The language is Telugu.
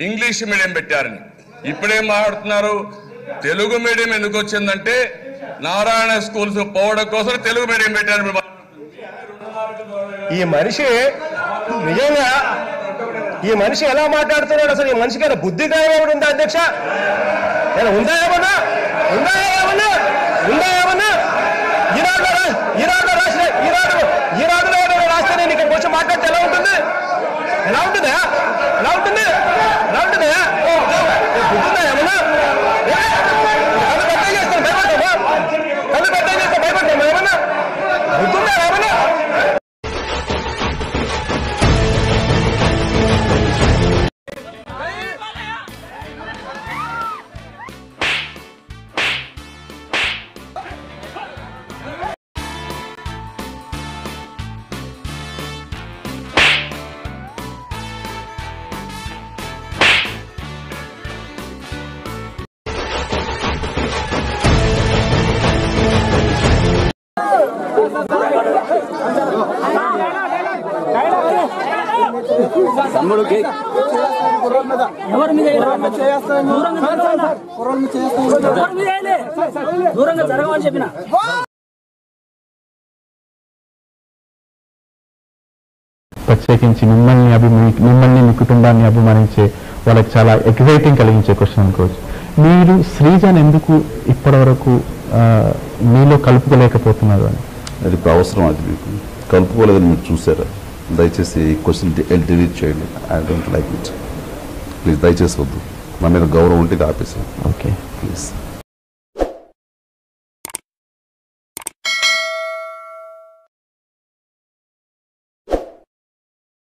ఇంగ్లీష్ మీడియం పెట్టారని ఇప్పుడేం మాట్లాడుతున్నారు తెలుగు మీడియం ఎందుకు వచ్చిందంటే నారాయణ స్కూల్స్ పోవడం కోసం తెలుగు మీడియం పెట్టారు మీరు ఈ మనిషి నిజంగా ఈ మనిషి ఎలా మాట్లాడుతున్నాడు అసలు ఈ మనిషికి ఏమైనా బుద్ధి గాయం ఉందా అధ్యక్ష ఏమైనా ఉందా ఏమన్నా ఉందా ఏమన్నా ఉందా ఏమన్నా ఈనాడులో రా- ఈనాడులో రాసిన ఈనాడు ఈనాడులో ఏదైనా రాస్తే నేను ఇక్కడ వచ్చి మాట్లాడితే ఎలా ఉంటుంది ఎలా ఉంటుందా ఎలా ఉంటుంది ఎలా ఉంటుందా బుద్ధుందా ఏమన్నా ఏ? కళ్ళు పెద్దగా చేస్తాను భయపడతామా కళ్ళు పెద్దగా చేస్తే భయపడతామా ఏమన్నా బుద్ధుందా ఏమన్నా ఎవరి మీద దూరంగా జరగమన్నా. ఎవరి మీద వేయలే. దూరంగా జరగమని చెప్పిన ప్రత్యేకించి మిమ్మల్ని అభిమాని మిమ్మల్ని మీ కుటుంబాన్ని అభిమానించే వాళ్ళకి చాలా ఎగ్జైటింగ్ కలిగించే క్వశ్చన్ అనుకోవచ్చు మీరు శ్రీజన్ ఎందుకు ఇప్పటివరకు ఆ, మీలో కలుపుకోలేకపోతున్నారు అని అది ఇప్పుడు అవసరం అది మీకు కలుపుకోలేదని మీరు చూసారా దయచేసి ఈ క్వశ్చన్ డిలీట్ చేయండి I don't like it please దయచేసి వద్దు నా మీద గౌరవం ఉంటే ఇది ఆపేసాను ఓకే ప్లీజ్